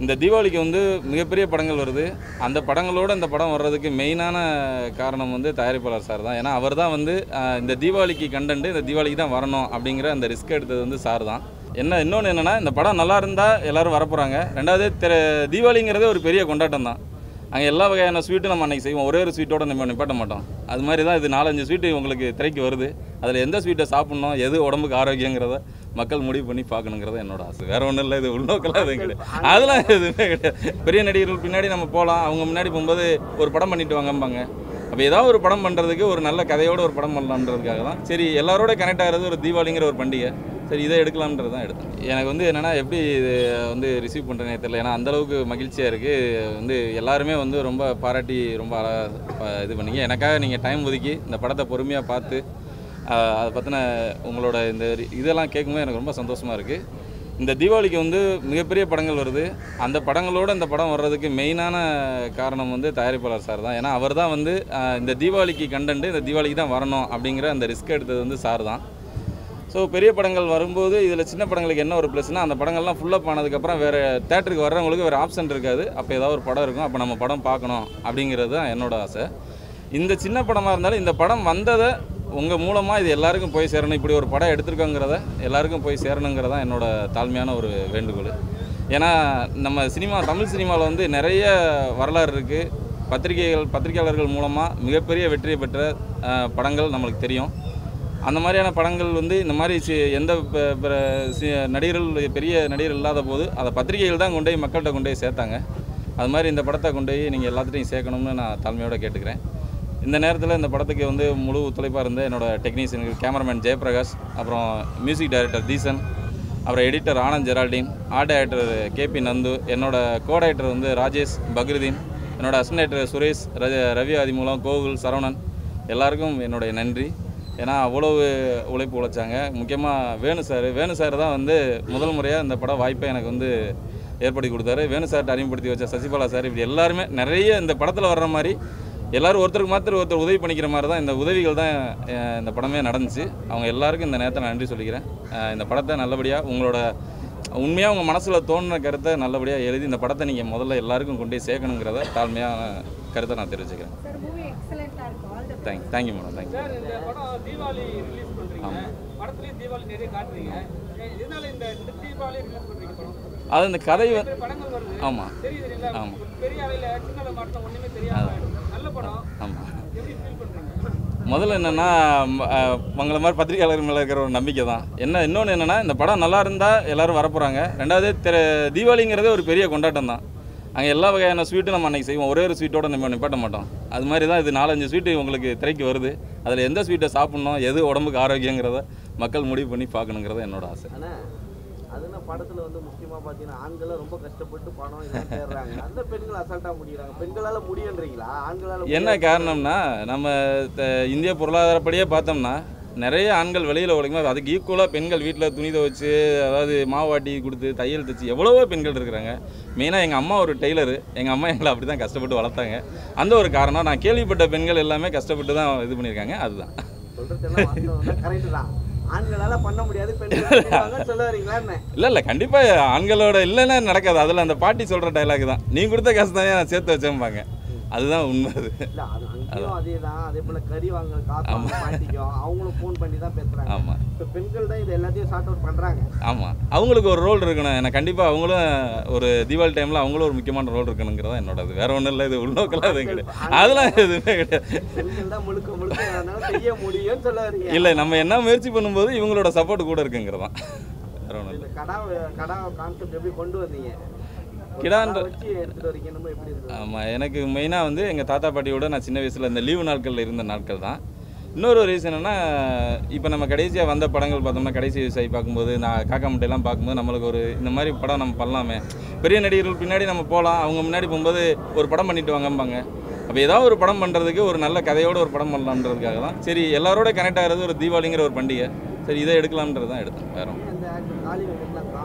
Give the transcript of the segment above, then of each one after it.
இந்த தீபாவளிக்கு வந்து மிகப்பெரிய படங்கள் வருது அந்த படங்களோட இந்த படம் வர்றதுக்கு மெயினான காரணம் வந்து தயாரிப்பாளர் சார் தான் ஏன்னா அவர் தான் வந்து ஆஹ், இந்த தீபாவளிக்கு கண்டென்ட் இந்த தீபாவளிக்கு தான் வரணும் அப்படிங்கிற அந்த ரிஸ்க் எடுத்தது வந்து சார் தான் என்ன இன்னொன்று என்னென்னா இந்த படம் நல்லா இருந்தால் எல்லோரும் வரப்போகிறாங்க ரெண்டாவது தெர தீபாவளிங்கிறதே ஒரு பெரிய கொண்டாட்டம் தான் அங்கே எல்லா வகையான ஸ்வீட்டும் நம்ம அன்றைக்கி செய்வோம் ஒரே ஒரு ஸ்வீட்டோட நம்ம நிப்பாட்ட மாட்டோம் அது மாதிரி தான் இது நாலஞ்சு ஸ்வீட்டு உங்களுக்கு திரைக்கு வருது அதில் எந்த ஸ்வீட்டை சாப்பிட்ணும் எது உடம்புக்கு ஆரோக்கியங்கிறத மக்கள் முடிவு பண்ணி பார்க்கணுங்கிறது என்னோட ஆசை வேற ஒன்றும் இல்லை இது உள்நோக்கெல்லாம் எதுவும் கிடையாது அதெல்லாம் எதுவுமே கிடையாது பெரிய நடிகர்கள் பின்னாடி நம்ம போகலாம் அவங்க முன்னாடி போகும்போது ஒரு படம் பண்ணிட்டு வாங்கம்பாங்க அப்போ ஏதாவது ஒரு படம் பண்ணுறதுக்கு ஒரு நல்ல கதையோட ஒரு படம் பண்ணலான்றதுக்காக தான் சரி எல்லாரோட கனெக்ட் ஆகிறது ஒரு தீபாவளிங்கிற ஒரு பண்டிகை சரி இதை எடுக்கலாம்ன்றது தான் எடுத்தேன் எனக்கு வந்து என்னென்னா எப்படி இது வந்து ரிசீவ் பண்ணுறேனே தெரியல ஏன்னா அந்தளவுக்கு மகிழ்ச்சியாக இருக்குது வந்து எல்லாருமே வந்து ரொம்ப பாராட்டி ரொம்ப அழகா இது பண்ணீங்க எனக்காக நீங்கள் டைம் ஒதுக்கி இந்த படத்தை பொறுமையாக பார்த்து ஆஹ், அதை பற்றின உங்களோட இந்த ரி- இதெல்லாம் கேட்கும்போது எனக்கு ரொம்ப சந்தோஷமாக இருக்குது இந்த தீபாவளிக்கு வந்து மிகப்பெரிய படங்கள் வருது அந்த படங்களோட இந்த படம் வர்றதுக்கு மெயினான காரணம் வந்து தயாரிப்பாளர் சார் தான் ஏன்னா அவர் தான் வந்து ஆஹ், இந்த தீபாவளிக்கு கண்டென்ட் இந்த தீபாவளிக்கு தான் வரணும் அப்படிங்கிற அந்த ரிஸ்க் எடுத்தது வந்து சார் தான் ஸோ பெரிய படங்கள் வரும்போது இதில் சின்ன படங்களுக்கு என்ன ஒரு ப்ளஸ்னால் அந்த படங்கள்லாம் ஃபுல்லப் ஆனதுக்கப்புறம் வேறு தேட்டருக்கு வர்றவங்களுக்கு வேறு ஆப்ஷன் இருக்காது அப்போ ஏதாவது ஒரு படம் இருக்கும் அப்போ நம்ம படம் பார்க்கணும் அப்படிங்கிறது தான் என்னோட ஆசை இந்த சின்ன படமாக இருந்தாலும் இந்த படம் வந்ததை உங்கள் மூலமாக இது எல்லாருக்கும் போய் சேரணும் இப்படி ஒரு படம் எடுத்திருக்கோங்கிறத எல்லாருக்கும் போய் சேரணுங்கிறதா என்னோட தாழ்மையான ஒரு வேண்டுகோள் ஏன்னா நம்ம சினிமா தமிழ் சினிமாவில் வந்து நிறைய வரலாறு இருக்குது பத்திரிகைகள் பத்திரிகையாளர்கள் மூலமாக மிகப்பெரிய வெற்றியை பெற்ற அஹ், படங்கள் நம்மளுக்கு தெரியும் அந்த மாதிரியான படங்கள் வந்து இந்த மாதிரி சி- எந்த ப- பிற சி- நடிகர்கள் பெரிய நடிகர் இல்லாத போது அதை பத்திரிகைகள் தான் கொண்டு போய் மக்கள்கிட்ட கொண்டு போய் சேர்த்தாங்க அது மாதிரி இந்த படத்தை கொண்டு போய் நீங்கள் எல்லாத்துட்டையும் சேர்க்கணும்னு நான் தாழ்மையோட கேட்டுக்கிறேன் இந்த நேரத்தில் இந்த படத்துக்கு வந்து முழு ஒத்துழைப்பாக இருந்த என்னோட டெக்னீஷியன் கேமராமேன் ஜெயபிரகாஷ் அப்புறம் மியூசிக் டைரக்டர் தீசன் அப்புறம் editor Anand Geraldin art director K P Nandhu என்னோட கோ டைரக்டர் வந்து ராஜேஷ் பக்ருதீன் என்னோட அசிஸ்டன்ட் சுரேஷ் ரஜ ரவி ஆதிமூலம் கோகுல் சரவணன் எல்லாருக்கும் என்னுடைய நன்றி ஏன்னா அவ்வளவு உழைப்பு உழைச்சாங்க முக்கியமாக வேணு சார் வேணு சார் தான் வந்து முதல் முறையாக இந்த படம் வாய்ப்பை எனக்கு வந்து ஏற்படுத்தி கொடுத்தாரு வேணு சார்ட்ட அறிமுகப்படுத்தி வச்ச சசிபாலா சார் இப்படி எல்லாருமே நிறைய இந்த படத்தில் வர்ற மாதிரி எல்லாரும் ஒருத்தருக்கு மாத்திரம் ஒருத்தர் உதவி பண்ணிக்கிற மாதிரி தான் இந்த உதவிகள் தான் அஹ், இந்த படமே நடந்துச்சு அவங்க எல்லாருக்கும் இந்த நேரத்தை நான் நன்றி சொல்லிக்கிறேன் அஹ், இந்த படத்தை நல்லபடியாக உங்களோட உண்மையாக உங்கள் மனசில் தோணுன கருத்தை நல்லபடியாக எழுதி இந்த படத்தை நீங்கள் முதல்ல எல்லாருக்கும் கொண்டு போய் சேர்க்கணுங்கிறத தாழ்மையான கருத்தை நான் தெரிவிச்சுக்கிறேன் சார் மூவி எக்ஸலண்ட்டாக இருக்கும் all the thank thank you madam thank you sir இந்த படம் தீபாவளி ரிலீஸ் பண்றீங்க ஆமா. படத்துலயும் தீபாவளி நிறைய காட்டுறீங்க ஏ, இதனால இந்த இந்த தீபாவளி ரிலீஸ் பண்றீங்க படம் அது இந்த கதை வந்து நிறைய படங்கள் வருது ஆமாம் தெரியுது இல்ல ஆமா. பெரிய அளவில் சின்ன மாற்றம் ஒண்ணுமே தெரியாம ஆயிடும். நல்ல படம் ஆமாம் எப்படி ஃபீல் பண்றீங்க முதல்ல என்னென்னா உங்களை மாதிரி பத்திரிகையாளர் மேலே இருக்கிற ஒரு நம்பிக்கை தான் என்ன இன்னொன்று என்னென்னா இந்த படம் நல்லா இருந்தால் எல்லோரும் வரப்போகிறாங்க ரெண்டாவது தெர தீபாவளிங்கிறதே ஒரு பெரிய கொண்டாட்டம் தான் அங்கே எல்லா வகையான ஸ்வீட்டும் நம்ம அன்றைக்கி செய்வோம் ஒரே ஒரு ஸ்வீட்டோட நம்ம நிப்பாட்ட மாட்டோம் அது மாதிரி தான் இது நாலஞ்சு ஸ்வீட்டு உங்களுக்கு திரைக்கு வருது அதில் எந்த ஸ்வீட்டை சாப்பிட்ணும் எது உடம்புக்கு ஆரோக்கியங்கிறத மக்கள் முடிவு பண்ணி பார்க்கணுங்கிறது என்னோட ஆசை ஆனா அதுனா படத்துல வந்து முக்கியமா பாத்தீங்கன்னா ஆண்கள் ரொம்ப கஷ்டப்பட்டு பணம் இதெல்லாம் தேடுறாங்க அந்த பெண்கள் அசால்ட்டா முடியறாங்க பெண்களால முடியுன்றீங்களா ஆண்களால என்ன முடியாது. காரணம்னா நம்ம த- இந்திய பொருளாதாரப்படியே பார்த்தோம்னா நிறைய ஆண்கள் வெளியில் உழைக்கும் அதுக்கு ஈக்குவலாக பெண்கள் வீட்டில் துணி துவைச்சு அதாவது மாவாட்டி கொடுத்து தையல் தைச்சு எவ்வளவோ பெண்கள் இருக்கிறாங்க மெயினாக எங்கள் அம்மா ஒரு டெய்லரு எங்கள் அம்மா எங்களை அப்படி தான் கஷ்டப்பட்டு வளர்த்தாங்க அந்த ஒரு காரணம் நான் கேள்விப்பட்ட பெண்கள் எல்லாமே கஷ்டப்பட்டு தான் இது பண்ணியிருக்காங்க அதுதான் சொல்றதெல்லாம் வாஸ்தவம் கரெக்ட் தான் ஆண்களால பண்ண முடியாது பெண்கள் பண்ணிடுவாங்கன்னு சொல்ல வரீங்களா என்ன இல்லை இல்லை கண்டிப்பாக ஆண்களோட இல்லைன்னா நடக்காது அதில் அந்த பாட்டி சொல்கிற டைலாக் தான் நீ கொடுத்த காசு தான் நான் சேர்த்து வச்சேன்பாங்க அதுதான் உண்மை அது இல்ல அது அங்கேயும் அதே தான் அதே போல கறி வாங்குற காசு அவங்க மாட்டிக்கும் அவங்களும் ஃபோன் பண்ணி தான் பேசுறாங்க ஆமாம் இப்ப பெண்கள் தான் இது எல்லாத்தையும் சார்ட் அவுட் பண்றாங்க ஆமாம் அவங்களுக்கு ஒரு ரோல் இருக்கணும் எனக்கு கண்டிப்பாக அவங்களும் ஒரு தீபாவளி டைமில் அவங்களும் ஒரு முக்கியமான ரோல் இருக்கணுங்கிறதா என்னோட இது வேற ஒன்றும் இல்லை இது உள்நோக்கெல்லாம் எதுவும் கிடையாது அதெல்லாம் எதுவுமே கிடையாது பெண்கள் தான் முழுக்க முழுக்க அதனால செய்ய முடியும்னு சொல்ல வரீங்க இல்லை நம்ம என்ன முயற்சி பண்ணும்போது இவங்களோட சப்போர்ட் கூட இருக்குங்கிறதான் வேற ஒன்றும் இல்லை இந்த கடா கடா கான்செப்ட் எப்படி கொண்டு வந்தீங்க ஒரு கிடான்ற- கடா வச்சு எடுத்துட்டு வரீங்க என்னமோ எப்படி இருக்கு ஆமாம் எனக்கு மெயினாக வந்து எங்கள் தாத்தா பாட்டியோட நான் சின்ன வயசில் இந்த லீவு நாட்களில் இருந்த நாட்கள் தான் இன்னொரு ரீசன் என்னன்னா இப்போ நம்ம கடைசியாக வந்த படங்கள் பார்த்தோம்னா கடைசி விவசாயி பார்க்கும்போது நான் காக்கா முட்டையெல்லாம் பார்க்கும்போது நம்மளுக்கு ஒரு இந்த மாதிரி படம் நம்ம பண்ணலாமே பெரிய நடிகர்கள் பின்னாடி நம்ம போகலாம் அவங்க முன்னாடி போகும்போது ஒரு படம் பண்ணிட்டு வாங்கம்பாங்க அப்போ ஏதாவது ஒரு படம் பண்ணுறதுக்கு ஒரு நல்ல கதையோட ஒரு படம் பண்ணலான்றதுக்காக தான் சரி எல்லாரோட கனெக்ட் ஆகிறது ஒரு தீபாவளிங்கிற ஒரு பண்டிகை சரி இதை எடுக்கலாம்ன்றது தான் எடுத்தேன் வேற ஒண்ணும் அந்த ஆக்டர் காளி வெங்கட்லாம் காணும்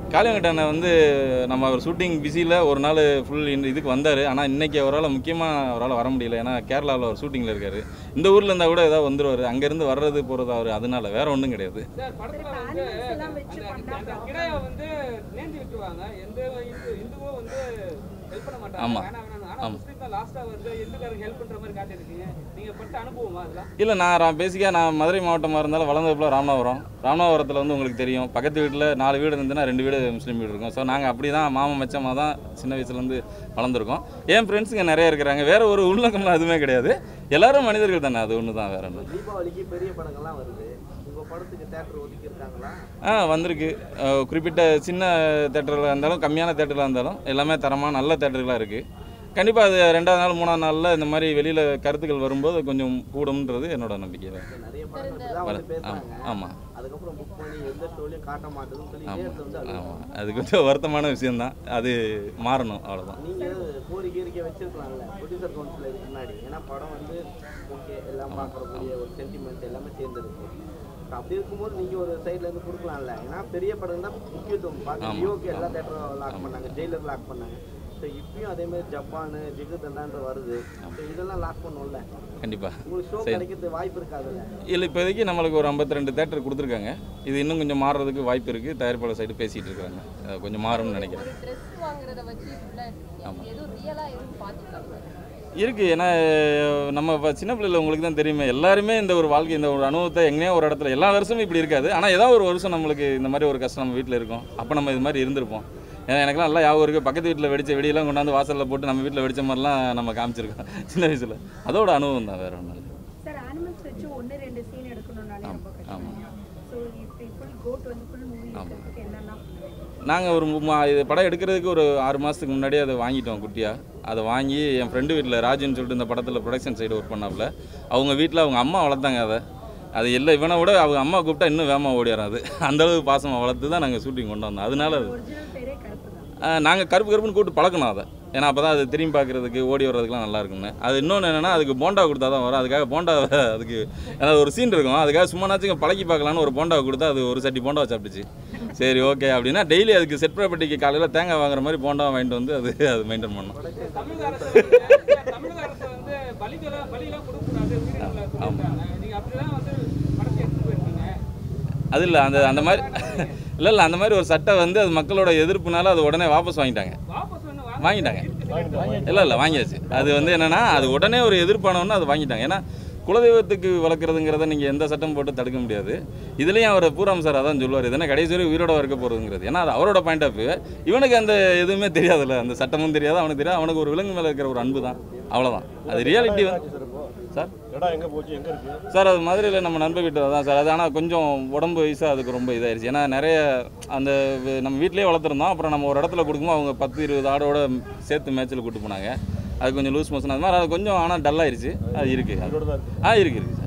காளியங்கட்டனை வந்து நம்ம அவர் ஷூட்டிங் பிஸியில் ஒரு நாள் ஃபுல் இந்த இதுக்கு வந்தார் ஆனால் இன்னைக்கு அவரால் முக்கியமாக அவரால் வர முடியல ஏன்னா கேரளாவில் அவர் ஷூட்டிங்கில் இருக்கார் இந்த ஊரில் இருந்தால் கூட ஏதாவது வந்துருவார் அங்கேருந்து வர்றது போகிறது அவர் அதனால வேற ஒன்றும் கிடையாது சார் படத்துல வந்து animals எல்லாம் வச்சு அந்த- பண்ணா அந்த problem. கிடையை வந்து நேர்ந்து விட்டுருவாங்க எந்த இந்து இந்துவும் வந்து ஹெல்ப் பண்ண மாட்டாங்க ஆமா. வேணாம் வேணாம் ஆனா முஸ்லீம் தான் லாஸ்டா வந்து இந்துக்காரங்க ஹெல்ப் பண்ற மாதிரி காட்டியிருக்கீங்க நீங்க பட்ட அனுபவமா அதெல்லாம் இல்லை நான் பேசிக்காக நான் மதுரை மாவட்டமாக இருந்தாலும் வளர்ந்ததுல ராமநாதபுரம் ராமநாதபுரத்தில் வந்து உங்களுக்கு தெரியும் பக்கத்து வீட்டில் நாலு வீடு இருந்துன்னா ரெண்டு வீடு முஸ்லீம் வீடு இருக்கும் ஸோ நாங்கள் அப்படி தான் மாமா மச்சமாக தான் சின்ன வயசுலேருந்து வளர்ந்துருக்கோம் என் ஃப்ரெண்ட்ஸுங்க நிறைய இருக்கிறாங்க வேற ஒரு உள்ளங்கம்லாம் எதுவுமே கிடையாது எல்லாரும் மனிதர்கள் தானே அது ஒன்று தான் வேற ஒன்று தீபாவளிக்கு பெரிய படங்கள்லாம் வருது உங்க படத்துக்கு தேட்டர் ஒதுக்கி இருக்காங்களா ஆ வந்திருக்கு அஹ் குறிப்பிட்ட சின்ன தேட்டரில் இருந்தாலும் கம்மியான தேட்டரில் இருந்தாலும் எல்லாமே தரமான நல்ல தேட்டர்களாக இருக்குது கண்டிப்பாக அது ரெண்டாவது நாள் மூணாவது நாளில் இந்த மாதிரி வெளியில் கருத்துக்கள் வரும்போது கொஞ்சம் கூடும்ன்றது என்னோட நம்பிக்கை தான் நிறைய படங்கள் இப்படிதான் வந்து பேசுறாங்க ஆமாம் அதுக்கப்புறம் புக் பண்ணி எந்த ஸ்டோரியும் காட்ட மாட்டேதுன்னு சொல்லி இதே இடத்துல வந்து அழுகுறாங்க. ஆமாம் அது கொஞ்சம் வருத்தமான விஷயம்தான் அது மாறணும் அவ்வளோதான் நீங்க கோரிக்கை கோரிக்கை வச்சிருக்கலாம்ல ப்ரொடியூசர் கவுன்சில் இதுக்கு முன்னாடி ஏன்னா படம் வந்து ஓகே எல்லாம் பார்க்கறக்கூடிய ஒரு சென்டிமெண்ட் எல்லாமே சேர்ந்துருக்கு இப்ப அப்படி இருக்கும்போது நீங்க ஒரு சைடுல இருந்து கொடுக்கலாம்ல ஏன்னா பெரிய படம் தான் முக்கியத்துவம் பார்க்க லியோக்கு எல்லா தேட்டரும் லாக் பண்ணாங்க ஜெயிலர் லாக் பண்ணாங்க ஸோ இப்பயும் அதே மாதிரி ஜப்பானு ஜிகுதண்டான்ற வருது ஸோ இதெல்லாம் லாக் பண்ணும்ல கண்டிப்பாக உங்களுக்கு ஷோ கிடைக்கிறது வாய்ப்பு இருக்காதுல்ல இல்லை இப்போதைக்கு நம்மளுக்கு ஒரு 52 ரெண்டு தேட்டர் கொடுத்துருக்காங்க இது இன்னும் கொஞ்சம் மாறுறதுக்கு வாய்ப்பு இருக்குது தயாரிப்பாளர் சைடு பேசிகிட்டு இருக்காங்க அது கொஞ்சம் மாறும்னு நினைக்கிறேன் ஒரு ட்ரெஸ் வாங்குறத வச்சு ஃபுல்லாக எடுத்துருக்கீங்க எதுவும் ரியலாக எதுவும் பார்த்துருக்காங்க இருக்கு ஏன்னா அஹ், நம்ம இப்போ சின்ன பிள்ளைல உங்களுக்கு தான் தெரியுமே எல்லாருமே இந்த ஒரு வாழ்க்கை இந்த ஒரு அனுபவத்தை எங்கேயோ ஒரு இடத்துல எல்லா வருஷமும் இப்படி இருக்காது ஆனால் ஏதாவது ஒரு வருஷம் நம்மளுக்கு இந்த மாதிரி ஒரு கஷ்டம் நம்ம வீட்டில் இருக்கும் அப்போ நம்ம இது மாதிரி இருந்திருப்போம் ஏன்னா எனக்குலாம் நல்லா ஞாபகம் இருக்குது பக்கத்து வீட்டில் வெடிச்ச வெடியெல்லாம் கொண்டாந்து வாசலில் போட்டு நம்ம வீட்டில் வெடிச்ச மாதிரிலாம் நம்ம காமிச்சிருக்கோம் சின்ன வயசில் அதோட அனுபவம் தான் வேற ஒன்றும் இல்லை சார் அனிமல்ஸ் வச்சு ஒன்று ரெண்டு சீன் எடுக்கணும்னாலே ரொம்ப கஷ்டம் ஸோ இப்போ ஃபுல் கோட் வந்து ஃபுல் மூவி எடுக்கிறதுக்கு என்னென்ன நாங்கள் ஒரு மு- மா- இது படம் எடுக்கிறதுக்கு ஒரு ஆறு மாதத்துக்கு முன்னாடியே அதை வாங்கிட்டோம் குட்டியாக அதை வாங்கி என் ஃப்ரெண்டு வீட்டில் ராஜுன்னு சொல்லிட்டு இந்த படத்தில் ப்ரொடக்ஷன் சைடு ஒர்க் பண்ணாப்புல அவங்க வீட்டில் அவங்க அம்மா வளர்த்தாங்க அதை அது இல்லை இவனை விட அவங்க அம்மா கூப்பிட்டா இன்னும் வேகமாக ஓடிடும் அது அந்த அளவுக்கு பாசமாக வளர்த்து தான் நாங்கள் ஷூட்டிங் கொண்டு வந்தோம் அதனால அது ஒரிஜினல் பேரே கருப்பு தான் நாங்கள் கருப்பு கருப்புன்னு கூப்பிட்டு பழக்கணும் அதை ஏன்னா அப்போ தான் அது திரும்பி பார்க்குறதுக்கு ஓடி வர்றதுக்குலாம் நல்லா இருக்கும்னு அது இன்னொன்று என்னென்னா அதுக்கு போண்டா கொடுத்தா தான் வரும் அதுக்காக போண்டா அதுக்கு ஏன்னா ஒரு சீன் இருக்கும் அதுக்காக சும்மானாச்சும் பழக்கி பார்க்கலான்னு ஒரு போண்டா கொடுத்தா அது ஒரு சட்டி போண்டா சாப்பிட்டுச்சு சரி ஓகே அப்படின்னா டெய்லி அதுக்கு செட் ப்ராப்பர்ட்டிக்கு காலையில் தேங்காய் வாங்குற மாதிரி போண்டா வாங்கிட்டு வந்து அது அது மெயின்டைன் பண்ணணும் தமிழக அரசு வந்து தமிழக அரசு வந்து பலிகளை பலியெல்லாம் கொடுக்கக்கூடாது உயிரினங்களை சொல்லியிருக்காங்க நீங்க அப்படிதான் வந்து படத்தை எடுத்து போயிருக்கீங்க அது இல்லை அந்த அந்த மாதிரி இல்லை இல்லை அந்த மாதிரி ஒரு சட்டை வந்து அது மக்களோட எதிர்ப்புனால அது உடனே வாபஸ் வாங்கிட்டாங்க வாபஸ் வந்து வாங்க வாங்கிட்டாங்க இல்லை இல்லை வாங்கியாச்சு அது வந்து என்னன்னா அது உடனே ஒரு எதிர்ப்பானவொன்னு அது வாங்கிட்டாங்க ஏன்னா குலதெய்வத்துக்கு வளர்க்குறதுங்கிறத நீங்கள் எந்த சட்டம் போட்டு தடுக்க முடியாது இதுலேயும் அவர் பூராம் சார் அதான் சொல்லுவார் இதென்ன கடைசி வரை உயிரோட இருக்க போகிறதுங்கிறது ஏன்னா அது அவரோட பாயிண்ட் ஆஃப் வியூ இவனுக்கு அந்த எதுவுமே தெரியாதுல்ல அந்த சட்டமும் தெரியாது அவனுக்கு தெரியாது அவனுக்கு ஒரு விலங்கு மேலே இருக்கிற ஒரு அன்பு தான் அவ்வளோதான் அது ரியாலிட்டி சார் இடம் எங்க போச்சு எங்க இருக்கு சார் அது மதுரையில் நம்ம நண்பர் வீட்டில் தான் சார் அது ஆனால் கொஞ்சம் உடம்பு வயசாக அதுக்கு ரொம்ப இதாயிருச்சு ஏன்னா நிறைய அந்த வி- நம்ம வீட்டிலேயே வளர்த்துருந்தோம் அப்புறம் நம்ம ஒரு இடத்துல கொடுக்கும்போது அவங்க பத்து இருபது ஆடோட சேர்த்து மேட்ச்சில் கூட்டு போனாங்க அது கொஞ்சம் லூஸ் மோஷன் அது மாதிரி அது கொஞ்சம் ஆனால் டல்லாயிருச்சு அது இருக்குது அது ஆ இருக்குது இருக்குது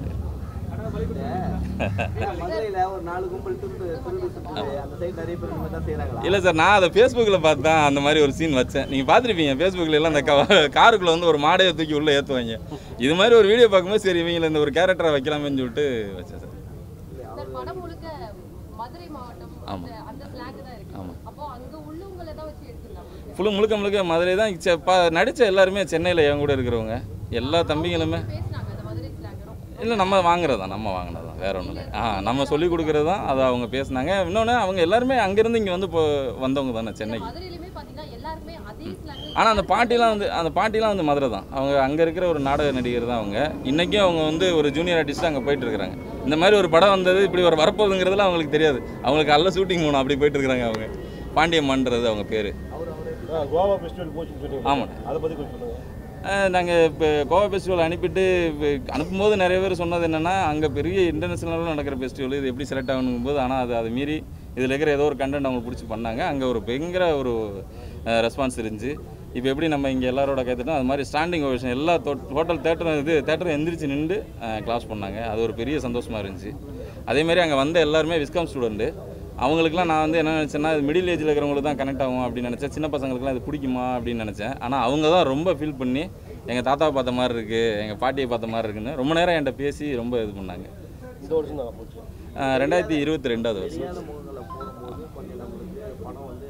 சார் மதுரையில ஒரு நாலு கும்பல் திருடு திருடு சுத்துது அந்த சைடு நிறைய பேர் இந்த மாதிரி தான் செய்யறாங்களா இல்லை சார் நான் அதை ஃபேஸ்புக்கில் பார்த்து தான் அந்த மாதிரி ஒரு சீன் வச்சேன் நீங்கள் பார்த்துருப்பீங்க ஃபேஸ்புக்கில் எல்லாம் அந்த காருக்குள்ளே வந்து ஒரு மாடையை தூக்கி உள்ளே ஏற்றுவாங்க இது மாதிரி ஒரு வீடியோ பார்க்கும்போது சரி இவங்கள இந்த ஒரு கேரக்டரை வைக்கலாமேன்னு சொல்லிட்டு வச்சேன் சார் சார் படம் முழுக்க மதுரை மாவட்டம் அந்த அந்த ஃபிளாக் தான் இருக்கு ஆமா. அப்போ அங்க உள்ளவங்களை தான் வச்சு எடுத்துக்கலாம் ஃபுல்லு முழுக்க முழுக்க மதுரை தான் செ- பா நடித்த எல்லாருமே சென்னையில் என் கூட இருக்கிறவங்க எல்லா தம்பிங்களுமே பேசுனாங்க அந்த மதுரை ஸ்லாங் இல்லை நம்ம வாங்குறது தான் நம்ம வாங்கினது தான் வேற ஒன்றும் இல்லை ஆ நம்ம சொல்லி கொடுக்குறது தான் அதை அவங்க பேசுனாங்க இன்னொன்று அவங்க எல்லாருமே அங்கேருந்து இங்கே வந்து இப்போ வந்தவங்க தானே சென்னைக்கு மதுரையிலுமே பாத்தீங்கன்னா எல்லாருமே அதே ஸ்லாங் ஆனால் அந்த பாட்டிலாம் வந்து அந்த பாட்டிலாம் வந்து மதுரை தான் அவங்க அங்கே இருக்கிற ஒரு நாடக நடிகர் தான் அவங்க இன்றைக்கும் அவங்க வந்து ஒரு ஜூனியர் ஆர்டிஸ்ட் அங்கே போயிட்டு இருக்கிறாங்க இந்த மாதிரி ஒரு படம் வந்தது இப்படி ஒரு வரப்போகுதுங்கிறதுலாம் அவங்களுக்கு தெரியாது அவங்களுக்கு அல்ல ஷூட்டிங் போகணும் அப்படி போயிட்டு இருக்கிறாங்க அவங்க பாண்டியம்மன்றது அவங்க பேர் ஆ, கோவா ஃபெஸ்டிவல் போச்சுன்னு சொன்னீங்க ஆமாம் அதை பத்தி கொஞ்சம் சொல்லுங்க நாங்கள் இப்போ கோவா ஃபெஸ்டிவல் அனுப்பிட்டு இப்ப அனுப்பும்போது நிறைய பேர் சொன்னது என்னென்னா அங்கே பெரிய இன்டர்நேஷனலாக நடக்கிற ஃபெஸ்டிவல் இது எப்படி செலக்ட் ஆகணுங்கும் போது ஆனால் அது அதை மீறி இதில் இருக்கிற ஏதோ ஒரு கண்டென்ட் அவங்க பிடிச்சி பண்ணாங்க அங்கே ஒரு பயங்கர ஒரு ரெஸ்பான்ஸ் இருந்துச்சு இப்போ எப்படி நம்ம இங்கே எல்லாரோட கைத்தட்டோம் அது மாதிரி ஸ்டாண்டிங் ஓவேஷன் எல்லா டோட்டல் தேட்டரும் இது தேட்டரும் எந்திரிச்சு நின்று கிளாஸ் பண்ணாங்க அது ஒரு பெரிய சந்தோஷமாக இருந்துச்சு அதே மாதிரி அங்கே வந்த எல்லாருமே விஸ்காம் ஸ்டூடெண்ட்டு அவங்களுக்குலாம் நான் வந்து என்ன நினச்சேன்னா இது மிடில் ஏஜில் இருக்கிறவங்களுக்கு தான் கனெக்ட் ஆகும் அப்படின்னு நினச்சேன் சின்ன பசங்களுக்குலாம் இது பிடிக்குமா அப்படின்னு நினச்சேன் ஆனால் அவங்க தான் ரொம்ப ஃபீல் பண்ணி எங்கள் தாத்தாவை பார்த்த மாதிரி இருக்குது எங்கள் பாட்டியை பார்த்த மாதிரி இருக்குன்னு ரொம்ப நேரம் என்கிட்ட பேசி ரொம்ப இது பண்ணாங்க இந்த வருஷம் தான் போச்சு அஹ் ரெண்டாயிரத்தி இருபத்தி ரெண்டாவது வருஷம் சரியான முகங்களை போடும்போது கொஞ்சம் நம்மளுக்கு பணம் வந்து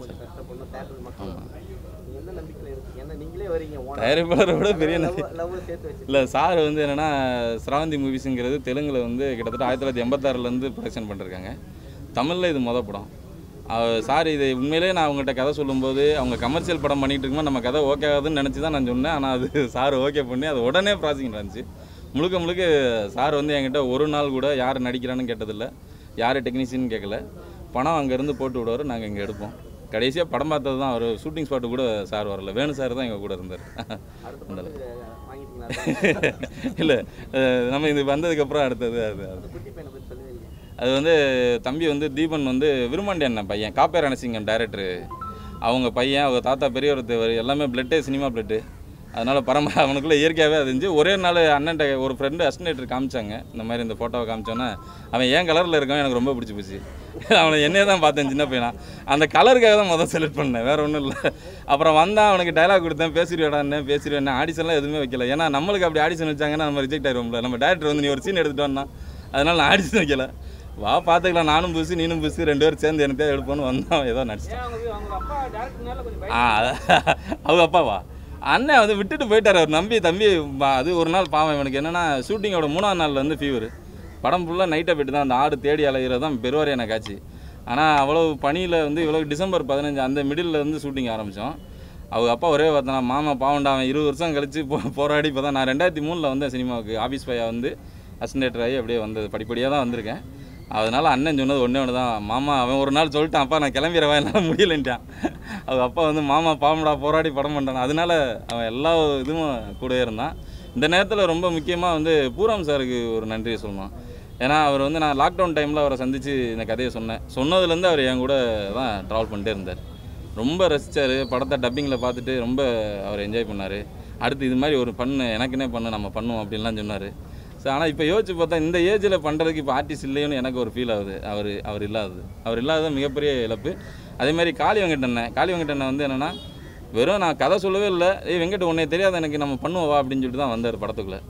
கஷ்டப்படணும் தேட்டர் மக்கள் நீங்க எந்த நம்பிக்கையில் இருக்கு ஏன்னா நீங்களே வரீங்க ஓனர் தயாரிப்பாளரோட பெரிய நன்றி லவ் சேர்த்து வச்சு இல்லை சார் வந்து என்னென்னா ஸ்ரவந்தி மூவிஸுங்கிறது தெலுங்கில் வந்து கிட்டத்தட்ட ஆயிரத்தி தொள்ளாயிரத்தி எண்பத்தாறுலேருந்து ப்ரொடக்ஷன் பண்ணிருக்காங்க தமிழில் இது மொதல் படம் அவ- சார் இது உண்மையிலே நான் அவங்ககிட்ட கதை சொல்லும்போது அவங்க கமர்ஷியல் படம் பண்ணிட்டு இருக்கும்போது நம்ம கதை ஓகே ஆகுதுன்னு நினச்சி தான் நான் சொன்னேன் ஆனால் அது சார் ஓகே பண்ணி அது உடனே ப்ராசிங் நடந்துச்சு முழுக்க முழுக்க சார் வந்து என்கிட்ட ஒரு நாள் கூட யார் நடிக்கிறான்னு கேட்டதில்ல யார் டெக்னீஷியன் கேட்கல பணம் அங்கேருந்து போட்டு விடுவார் நாங்கள் இங்கே எடுப்போம் கடைசியாக படம் பார்த்தது தான் அவர் ஷூட்டிங் ஸ்பாட்டு கூட சார் வரல வேணு சார் தான் எங்கள் கூட இருந்தார் அடுத்த அந்த படத்துக்கு வாங்கிட்டீங்களா இல்லை நம்ம இது வந்ததுக்கப்புறம் அடுத்தது அது அது குட்டி பையனை பற்றி சொல்லவே இல்லையா அது வந்து தம்பி வந்து தீபன் வந்து விருமாண்டி அண்ணன் பையன் காப்பே ரணசிங்கம் டைரக்டர் அவங்க பையன் அவங்க தாத்தா பெரியவர் தேவர் எல்லாமே பிளட்டே சினிமா பிளட்டு அதனால் பரம அவனுக்குள்ளே இயற்கையாகவே அது இருந்துச்சு ஒரே நாள் அண்ணன்ட்ட ஒரு ஃப்ரெண்டு அஸ்டினேட்டர் காமிச்சாங்க இந்த மாதிரி இந்த ஃபோட்டோவை காமிச்சோன்னே அவன் ஏன் கலரில் இருக்கான் எனக்கு ரொம்ப பிடிச்சி போச்சு அவனை என்னையே தான் பார்த்தேன் சின்ன பையனா அந்த கலருக்காக தான் முதல் செலக்ட் பண்ணேன் வேறு ஒன்றும் இல்லை அப்புறம் வந்தான் அவனுக்கு டைலாக் கொடுத்தேன் பேசிடுவேடான்னு பேசிடுவேன் ஆடிஷன்லாம் எதுவுமே வைக்கல ஏன்னா நம்மளுக்கு அப்படி ஆடிஷன் வச்சாங்கன்னா நம்ம ரிஜெக்ட் ஆயிருவோம்ல நம்ம டேரக்டர் வந்து நீ ஒரு சீன் எடுத்துகிட்டு வந்தான் அதனால நான் ஆடிஷன் வைக்கல வா பார்த்துக்கலாம் நானும் புதுசு நீனும் புதுசு ரெண்டு பேரும் சேர்ந்து எனக்கு தேவை எடுப்போன்னு வந்தான் ஏதோ நடிச்சிட்டேன் ஏன் அவங்க அவங்க அப்பா டேரக்டர்னால கொஞ்சம் ஆ அதான். அவங்க அப்பாவா அண்ணன் வந்து விட்டுட்டு போயிட்டார் அவர் நம்பி தம்பி ப- அது ஒரு நாள் பாவம் இவனுக்கு என்னன்னா ஷூட்டிங்கோட மூணாவது நாளில் வந்து ஃபீவர் படம் ஃபுல்லாக நைட்டாக போயிட்டு தான் அந்த ஆடு தேடி அலைகிறது தான் பெருவாரியான காட்சி ஆனால் அவ்வளோ பனியில் வந்து இவ்வளோ டிசம்பர் பதினஞ்சு அந்த மிடில் இருந்து ஷூட்டிங் ஆரம்பித்தோம் அவங்க அப்பா ஒரே பார்த்தனா மாமா பாவண்டா அவன் இருபது வருஷம் கழிச்சு போ போராடி இப்போ தான் நான் ரெண்டாயிரத்தி மூணில் வந்தேன் சினிமாவுக்கு ஆஃபீஸ் பையா வந்து அசிஸ்டேட்டர் ஆகி அப்படியே வந்தது படிப்படியாக தான் வந்திருக்கேன் அதனால் அண்ணன் சொன்னது ஒன்றே ஒன்று தான் மாமா அவன் ஒரு நாள் சொல்லிட்டான் அப்பா நான் கிளம்பிடுறவா என்னால் முடியலன்ட்டான் அவங்க அப்பா வந்து மாமா பாவம்டா போராடி படம் பண்ணிட்டான் அதனால அவன் எல்லா இதுவும் கூடவே இருந்தான் இந்த நேரத்தில் ரொம்ப முக்கியமாக வந்து பூரம் சாருக்கு ஒரு நன்றியை சொல்லணும் ஏன்னா அவர் வந்து நான் லாக்டவுன் டைமில் அவரை சந்தித்து இந்த கதையை சொன்னேன் சொன்னதுலேருந்து அவர் என் கூட தான் ட்ராவல் பண்ணிட்டே இருந்தார் ரொம்ப ரசித்தார் படத்தை டப்பிங்கில் பார்த்துட்டு ரொம்ப அவர் என்ஜாய் பண்ணார் அடுத்து இது மாதிரி ஒரு பண்ணு எனக்குன்னே பண்ணு நம்ம பண்ணுவோம் அப்படின்லாம் சொன்னார் ஸோ ஆனால் இப்போ யோசிச்சு பார்த்தா இந்த ஏஜில் பண்ணுறதுக்கு இப்போ ஆர்டிஸ்ட் இல்லைன்னு எனக்கு ஒரு ஃபீல் ஆகுது அவர் அவர் இல்லாதது அவர் இல்லாதது மிகப்பெரிய இழப்பு அதே மாதிரி காளி வெங்கடண்ணன் காளி வெங்கடண்ணன் வந்து என்னென்னா வெறும் நான் கதை சொல்லவே இல்லை ஏய் வெங்கட் உன்னை தெரியாத எனக்கு நம்ம பண்ணுவோம் வா அப்படின்னு சொல்லிட்டு தான் வந்தார் படத்துக்குள்ளே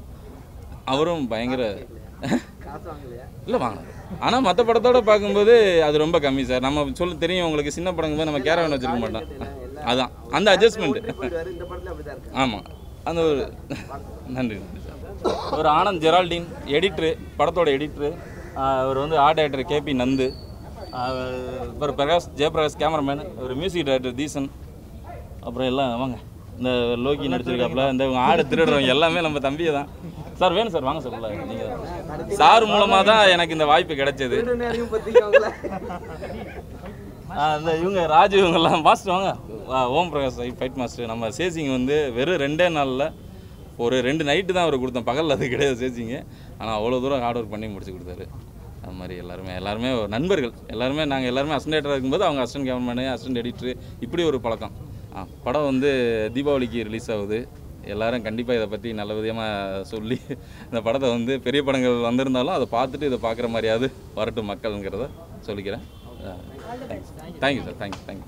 அவரும் பயங்கர காசு வாங்கலையா இல்லை வாங்க ஆனால் மற்ற படத்தோட பார்க்கும்போது அது ரொம்ப கம்மி சார் நம்ம சொல்ல தெரியும் உங்களுக்கு சின்ன படங்கும் போது நம்ம கேரவன் வச்சிருக்க மாட்டோம் அதான் அந்த அட்ஜஸ்ட்மெண்ட்டு ஓடி போயிடுவாரு இந்த படத்துல அப்படிதான் இருக்கு ஆமாம் அந்த ஒரு நன்றி நன்றி சார் ஒரு ஆனந்த் ஜெரால்டின் எடிட்ரு படத்தோட எடிட்ரு அவர் வந்து ஆர்ட் டைரக்டர் கேபி நந்து அப்புறம் பிரகாஷ் ஜெயபிரகாஷ் கேமராமேன் ஒரு மியூசிக் டைரக்டர் தீசன் அப்புறம் எல்லாம் வாங்க இந்த லோகி நடிச்சிருக்காப்புல இந்த இவங்க ஆடு திருடுறவங்க எல்லாமே நம்ம தம்பியை தான் சார் வேணும் சார் வாங்க சார் உள்ள நீங்கள் சார் மூலமாக தான் எனக்கு இந்த வாய்ப்பு கிடைச்சது திருடு நேரையும் பத்திங்க அவங்கள ஆ, இந்த இவங்க ராஜு இவங்கெல்லாம் மாஸ்டர் வாங்க ஆ, ஓம் பிரகாஷ் ஃபைட் மாஸ்டர் நம்ம சேசிங் வந்து வெறும் ரெண்டே நாளில் ஒரு ரெண்டு நைட்டு தான் அவர் கொடுத்தோம் பகலில் அது கிடையாது சேசிங்க ஆனால் அவ்வளோ தூரம் ஹார்ட் ஒர்க் பண்ணி முடிச்சு கொடுத்தாரு அது மாதிரி எல்லாருமே எல்லாருமே ஒரு நண்பர்கள் எல்லாருமே நாங்கள் எல்லாருமே அசிஸ்டன்டேட்டராக இருக்கும்போது அவங்க அசிஸ்டன்ட் கேமராமேனு அசிஸ்டன்ட் எடிட்ரு இப்படி ஒரு பழக்கம் ஆ படம் வந்து தீபாவளிக்கு ரிலீஸ் ஆகுது எல்லாரும் கண்டிப்பாக இதை பற்றி நல்ல விதமாக சொல்லி இந்த படத்தை வந்து பெரிய படங்கள் வந்திருந்தாலும் அதை பார்த்துட்டு இதை பார்க்குற மாதிரியாவது வரட்டும் மக்கள்ங்கிறத சொல்லிக்கிறேன் thanks thank you sir thank you thank you